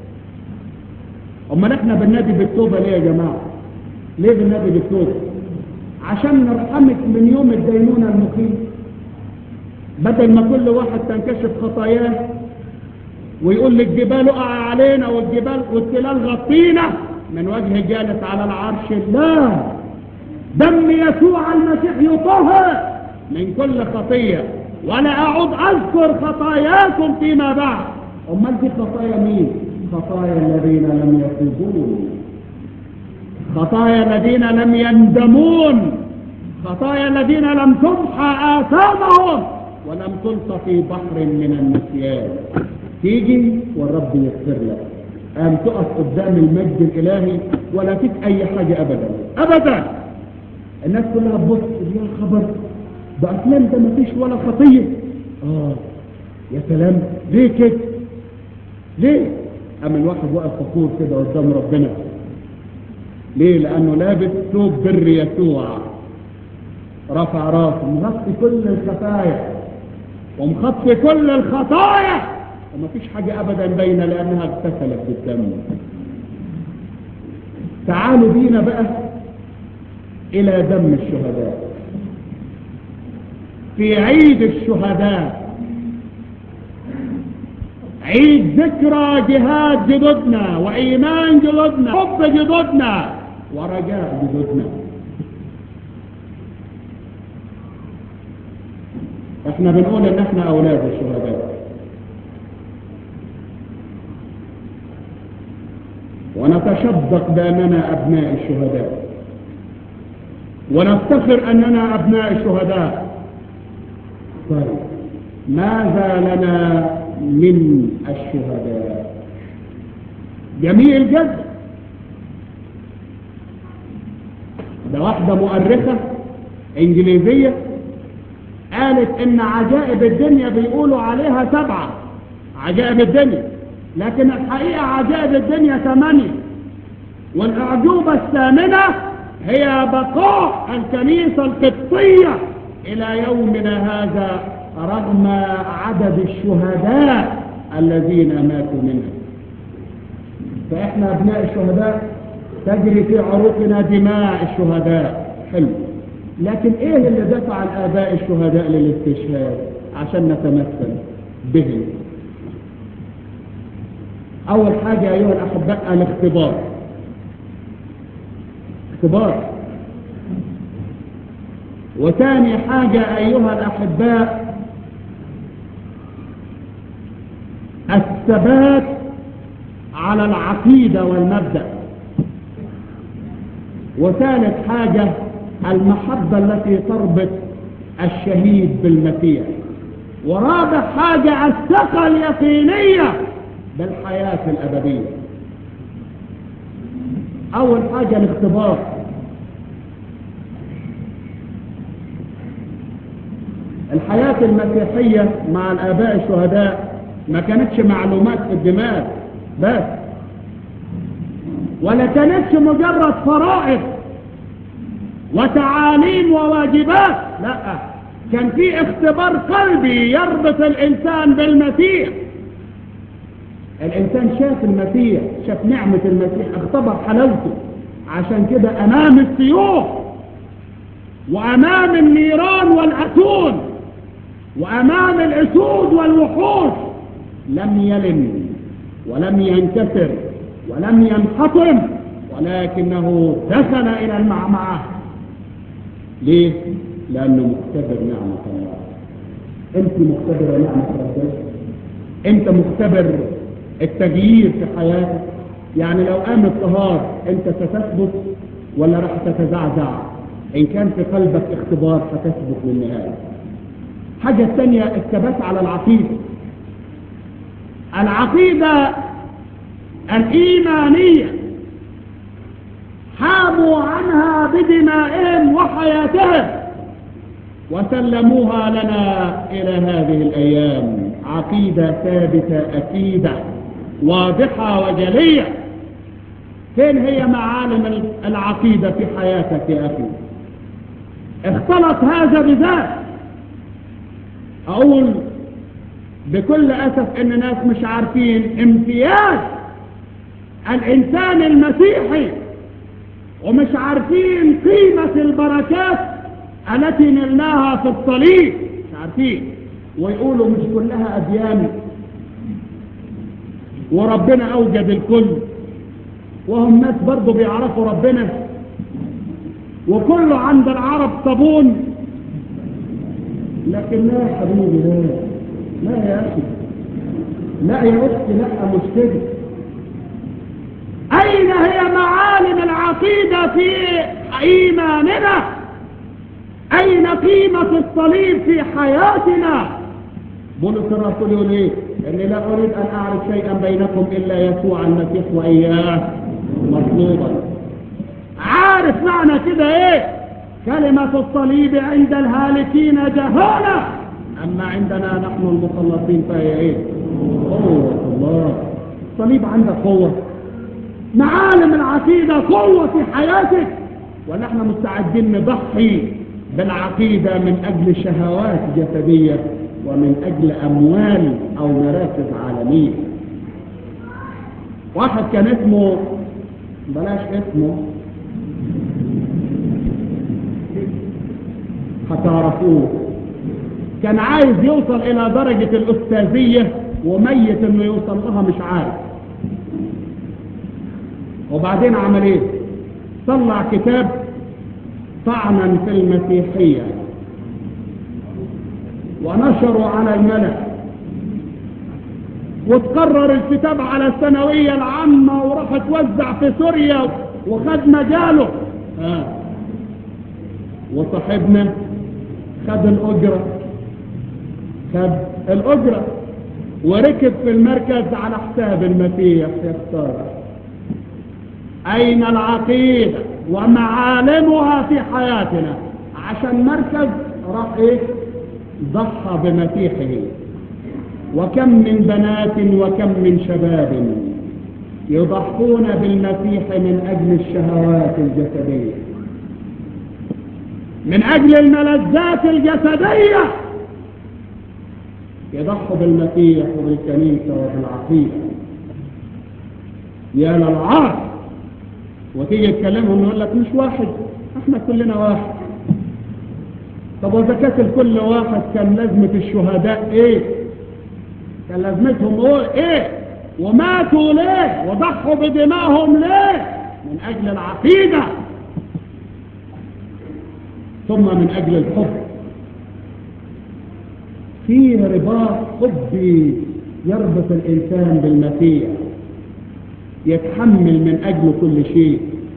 أما نحن بالنبي بالتوبة ليه يا جماعة ليه بالنبي بالتوبة عشان نرحمك من يوم الدينونة المخيف بدل ما كل واحد تنكشف خطاياه ويقول لك جبال اقع علينا والجبال والتلال غطينا من وجه جالس على العرش لا دم يسوع المسيح يطهر من كل خطية ولا أعود أذكر خطاياكم فيما بعد أمال دي خطايا مين خطايا الذين لم يتوبون خطايا الذين لم يندمون خطايا الذين لم تمحى آثامهم ولم تلقى في بحر من النسيان تيجي والرب يغفر لك قام تقف قدام المجد الإلهي ولا فيك أي حاجة أبدا أبدا الناس كلها تبص يا خبر ده أفلام ده مفيش ولا خطية آه يا سلام ليه كده ليه أما الواحد واقف فخور كده قدام ربنا ليه لأنه لابس ثوب بر يسوع رفع راسه مغطي كل الخطايا ومخطي كل الخطايا وما فيش حاجة أبدا باينة لأنها اغتسلت بالدم تعالوا بينا بقى إلى دم الشهداء في عيد الشهداء عيد ذكرى جهاد جدودنا وإيمان جدودنا حب جدودنا ورجاء جدودنا احنا بنقول ان احنا اولاد الشهداء ونتشبق باننا ابناء الشهداء ونفتخر اننا ابناء الشهداء طيب ماذا لنا من الشهداء جميل جدا ده واحدة مؤرخة انجليزية قالت ان عجائب الدنيا بيقولوا عليها سبعة عجائب الدنيا لكن الحقيقة عجائب الدنيا ثمانية والأعجوبة الثامنة هي بقاء الكنيسة القبطية إلى يومنا هذا رغم عدد الشهداء الذين ماتوا منها فإحنا أبناء الشهداء تجري في عروقنا دماء الشهداء حلو لكن إيه اللي دفع الآباء الشهداء للاستشهاد عشان نتمثل بهم أول حاجة أيها الأحباء الاختبار اختبار وثاني حاجة أيها الأحباء الثبات على العقيدة والمبدأ وثالث حاجة المحبة التي تربط الشهيد بالمسيح ورابع حاجة الثقة اليقينية بالحياة الأبدية أول حاجة الاختبار الحياة المسيحية مع الآباء الشهداء ما كانتش معلومات في الدماغ بس ولا كانتش مجرد فرائض وتعاليم وواجبات لا كان في اختبار قلبي يربط الإنسان بالمسيح الإنسان شاف المسيح شاف نعمة المسيح اختبر حلاوته عشان كده أمام السيوف وأمام النيران والأسود وأمام الأسود والوحوش لم يلم ولم ينكسر ولم ينحطم ولكنه دخل إلى المعمعة ليه؟ لأنه مختبر نعمة الله أنت مختبر نعمة ربنا أنت مختبر التغيير في حياتك يعني لو قام الطهار أنت ستثبت ولا راح تتزعزع إن كان في قلبك اختبار فتثبت للنهاية حاجة ثانية الثبات على العقيدة العقيدة الإيمانية حاموا عنها بدمائهم وحياتهم وسلموها لنا إلى هذه الأيام عقيدة ثابتة أكيدة واضحة وجلية فين هي معالم العقيدة في حياتك يا أخي اختلط هذا بذاك أقول بكل أسف إن ناس مش عارفين امتياز الإنسان المسيحي ومش عارفين قيمة البركات التي نلناها في الصليب مش عارفين ويقولوا مش كلها أديان وربنا أوجد الكل وهم ناس برضو بيعرفوا ربنا وكله عند العرب صابون لكن لا يا حبيبي لا لا يا أخي لا يا أختي لا مش كده أين هي معالم العقيدة في إيماننا أين قيمة الصليب في حياتنا بولس الرسول يقول إيه إني لا أريد أن أعرف شيئا بينكم إلا يسوع المسيح وإياه مطلوبا عارف معنى كده إيه كلمة الصليب عند الهالكين جهالة أما عندنا نحن المخلصين فهي إيه قوة الله الصليب عندك قوة معالم العقيدة قوة في حياتك ونحن مستعدين نضحي بالعقيدة من أجل شهوات جسدية ومن أجل أموال أو مراكز عالمية واحد كان اسمه بلاش اسمه هتعرفوه كان عايز يوصل إلى درجة الأستاذية وميت إنه يوصل لها مش عارف وبعدين عمل ايه طلع كتاب طعنا في المسيحية ونشره على الملأ وتقرر الكتاب على الثانوية العامة وراح توزع في سوريا وخد مجاله آه. وصاحبنا خد الأجرة خد الأجرة وركب في المركز على حساب المسيح يا خساره أين العقيدة ومعالمها في حياتنا عشان مركز راح إيه ضحى بمسيحه وكم من بنات وكم من شباب يضحون بالمسيح من أجل الشهوات الجسدية من أجل الملذات الجسدية يضحوا بالمسيح وبالكنيسة وبالعقيدة يا للعار وتيجي تكلمهم يقول لك مش واحد احنا كلنا واحد طب وزكاة الكل واحد كان لازمة الشهداء ايه كان لازمتهم ايه وماتوا ليه وضحوا بدمائهم ليه من اجل العقيدة ثم من اجل الحب فيه رباط حبي يربط الانسان بالمسيح يتحمل من أجل كل شيء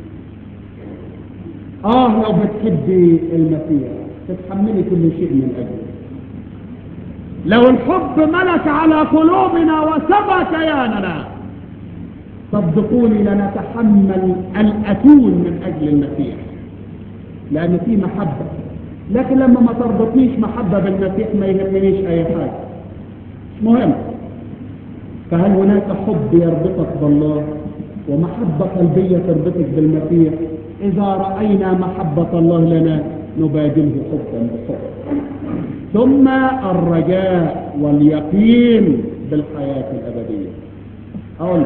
آه لو بتحبي المسيح تتحملي كل شيء من أجله لو الحب ملك على قلوبنا وسبى كياننا صدقوني لنتحمل الأتون من أجل المسيح لأن في محبة لكن لما ما تربطنيش محبة بالمسيح ما يهمنيش أي حاجة مش مهم فهل هناك حب يربطك بالله ومحبة قلبية تربطك بالمسيح إذا رأينا محبة الله لنا نبادله حبا بحب ثم الرجاء واليقين بالحياة الأبدية أقول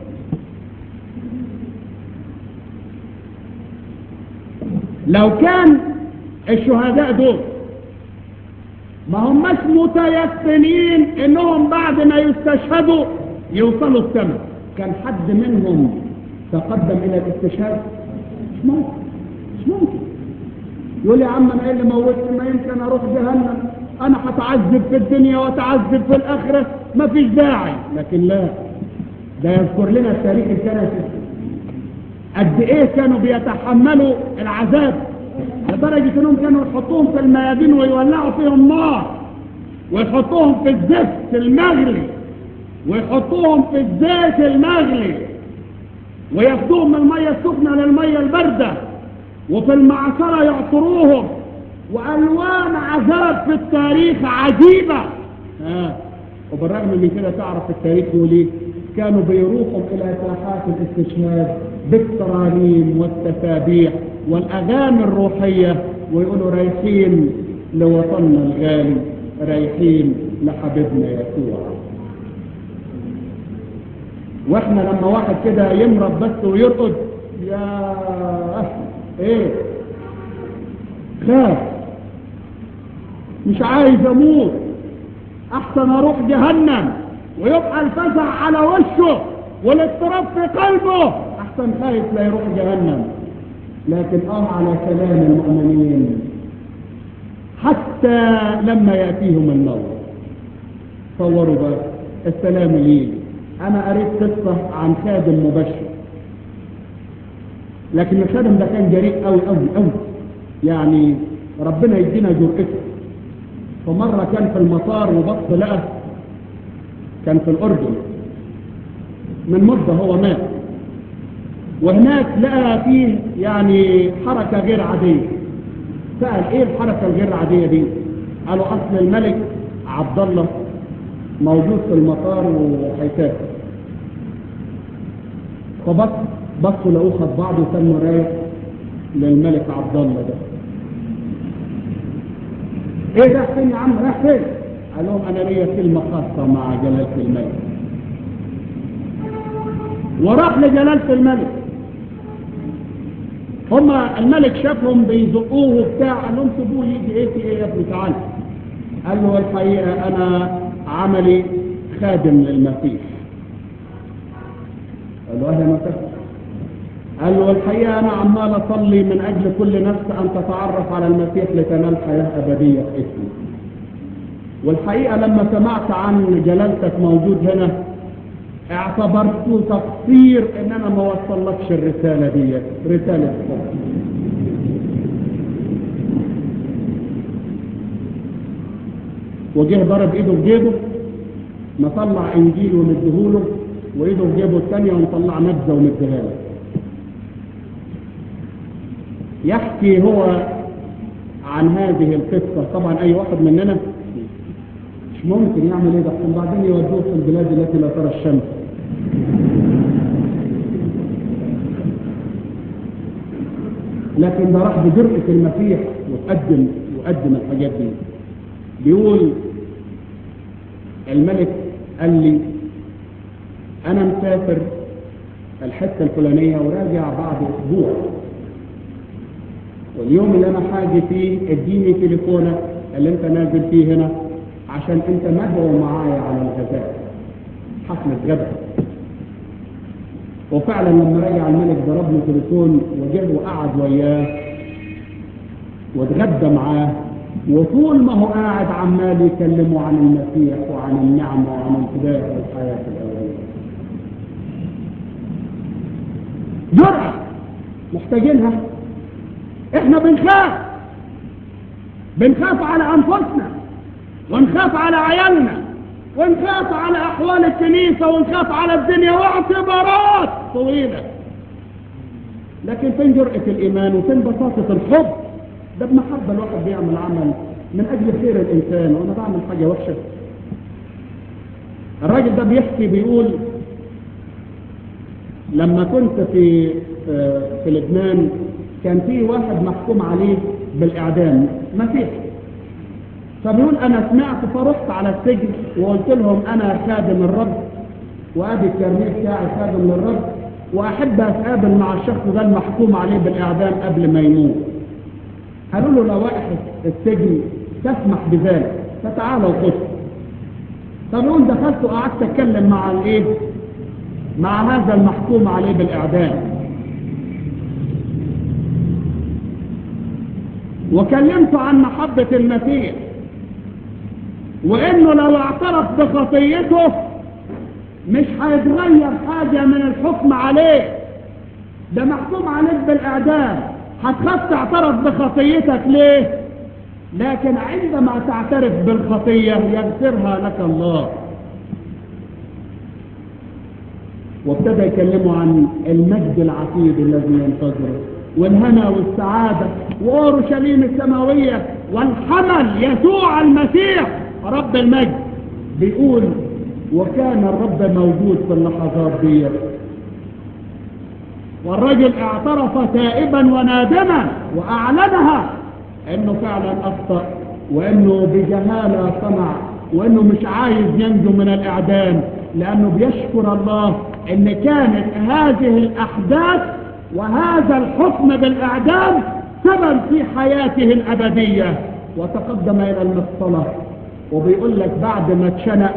لو كان الشهداء دول ما هماش متيقنين انهم بعد ما يستشهدوا يوصلوا السماء كان حد منهم تقدم الى الاستشهاد مش ممكن مش ممكن يقول يا عم انا ايه اللي موتني ما يمكن اروح جهنم انا هتعذب في الدنيا واتعذب في الاخره ما فيش داعي لكن لا ده يذكر لنا التاريخ الكنسي قد ايه كانوا بيتحملوا العذاب لدرجة انهم كانوا يحطوهم في الميادين ويولعوا فيهم نار ويحطوهم في الزفت المغلي ويحطوهم في الزيت المغلي وياخدوهم من المية السخنة للمية الباردة وفي المعصرة يعصروهم وألوان عذاب في التاريخ عجيبة ها وبالرغم من كده تعرف التاريخ يقول ايه كانوا بيروحوا إلى ساحات الاستشهاد بالترانيم والتسابيح والأغاني الروحية ويقولوا رايحين لوطننا الغالي رايحين لحبيبنا يسوع واحنا لما واحد كده يمرض بس ويرقد يا ايه خاف مش عايز اموت احسن اروح جهنم ويبقى الفزع على وشه والاضطراب في قلبه احسن خايف لا يروح جهنم لكن اه على كلام المؤمنين حتى لما يأتيهم الموت صوروا بقى السلام ليه انا قريت قصة عن خادم مبشر لكن الخادم ده كان جريء قوي قوي قوي يعني ربنا يدينا جرأته فمرة كان في المطار وبص لقى كان في الأردن من مدة هو مات وهناك لقى فيه يعني حركة غير عادية سأل ايه الحركة الغير عادية دي قالوا اصل الملك عبد الله موجود في المطار وهيسافر فبص بصوا لقوه خد بعضه وكانوا رايح للملك عبد الله ده ايه رايح فين يا عم رايح فين قال لهم انا ليا كلمه خاصه مع جلاله الملك وراح لجلاله الملك هما الملك شافهم بيزقوه وبتاع قال لهم سيبوه يجي ايه في ايه يا ابني تعالى قال له الحقيقه انا عملي خادم للمسيح قال له اهلا وسهلا قال له الحقيقه انا عمال اصلي من اجل كل نفس ان تتعرف على المسيح لتنال حياه ابديه في اسمه والحقيقه لما سمعت عن جلالتك موجود هنا اعتبرته تقصير ان انا ما وصلكش الرساله دي رساله حب وجه ضرب ايده في جيبه مطلع انجيل ومديهوله وايده في جيبه الثانيه ومطلع نبذه ومديها له يحكي هو عن هذه القصه طبعا اي واحد مننا مش ممكن يعمل ايه ده عشان بعدين يودوه في البلاد التي لا ترى الشمس لكن ده راح بجرأة المسيح وقدم وقدم الحاجات دي بيقول الملك قال لي انا مسافر الحته الفلانيه وراجع بعد اسبوع واليوم اللي انا حاجي فيه اديني تليفونك اللي انت نازل فيه هنا عشان انت مدعو معايا على الغداء حفلة غدا وفعلا لما رجع الملك ضرب له تليفون وجه وقعد وياه واتغدى معاه وطول ما هو قاعد عمال يكلمه عن المسيح وعن النعمة وعن الهداية والحياة الأولية جرأة محتاجينها احنا بنخاف بنخاف على انفسنا ونخاف على عيالنا ونخاف على احوال الكنيسة ونخاف على الدنيا واعتبارات طويلة لكن فين جرأة الايمان وفين بساطة الحب ده بمحبة الواحد بيعمل عمل من اجل خير الانسان وانا بعمل حاجة وحشة الراجل ده بيحكي بيقول لما كنت في في لبنان كان في واحد محكوم عليه بالاعدام مسيحي فبيقول انا سمعت فرحت على السجن وقلت لهم انا خادم الرب وادي الكارنيه بتاعي خادم للرب واحب اتقابل مع الشخص ده المحكوم عليه بالاعدام قبل ما يموت قالوا له لوائح السجن تسمح بذلك فتعالوا خذ فبيقول دخلت وقعدت اتكلم مع الايه مع هذا المحكوم عليه بالاعدام وكلمته عن محبة المسيح وانه لو اعترف بخطيته مش هيتغير حاجة من الحكم عليه ده محكوم عليك بالاعدام هتخاف تعترف بخطيتك ليه لكن عندما تعترف بالخطية يغفرها لك الله وابتدى يكلموا عن المجد العتيد الذي ينتظره والهنا والسعادة وأورشليم السماوية والحمل يسوع المسيح رب المجد بيقول وكان الرب موجود في اللحظات دي والرجل اعترف تائبا ونادما واعلنها انه فعلا اخطأ وانه بجهالة صنع وانه مش عايز ينجو من الاعدام لانه بيشكر الله ان كانت هذه الاحداث وهذا الحكم بالاعدام سبب في حياته الابدية وتقدم الى المصطلح وبيقول لك بعد ما اتشنق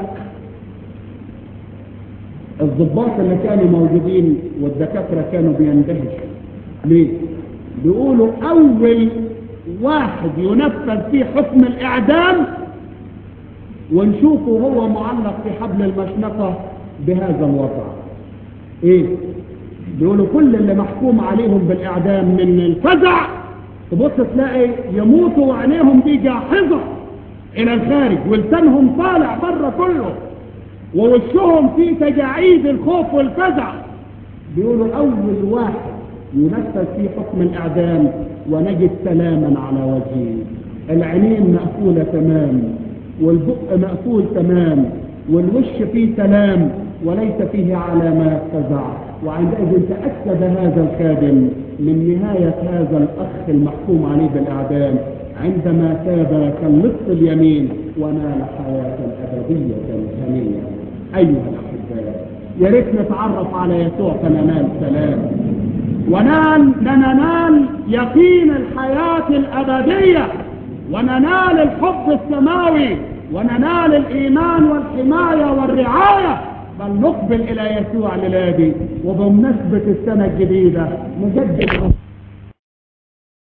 الضباط اللي كانوا موجودين والدكاترة كانوا بيندهشوا ليه؟ بيقولوا أول واحد ينفذ فيه حكم الإعدام ونشوفه هو معلق في حبل المشنقة بهذا الوضع إيه؟ بيقولوا كل اللي محكوم عليهم بالإعدام من الفزع تبص تلاقي يموتوا وعينيهم دي جاحظة إلى الخارج ولسانهم طالع بره كله ووشهم فيه تجاعيد الخوف والفزع بيقولوا أول واحد ينفذ فيه حكم الإعدام ونجد سلاما على وجهه العينين مقفولة تمام والبق مقفول تمام والوش فيه سلام وليس فيه علامات فزع وعندئذ تأكد هذا الخادم من نهاية هذا الأخ المحكوم عليه بالإعدام عندما تاب كالنصف اليمين ونال حياة أبدية هنية أيها الأحباء يا ريت نتعرف على يسوع فننال سلام ونال ننال يقين الحياة الأبدية وننال الحب السماوي وننال الإيمان والحماية والرعاية بل نقبل إلى يسوع للادي وبمناسبة السنة الجديدة نجدد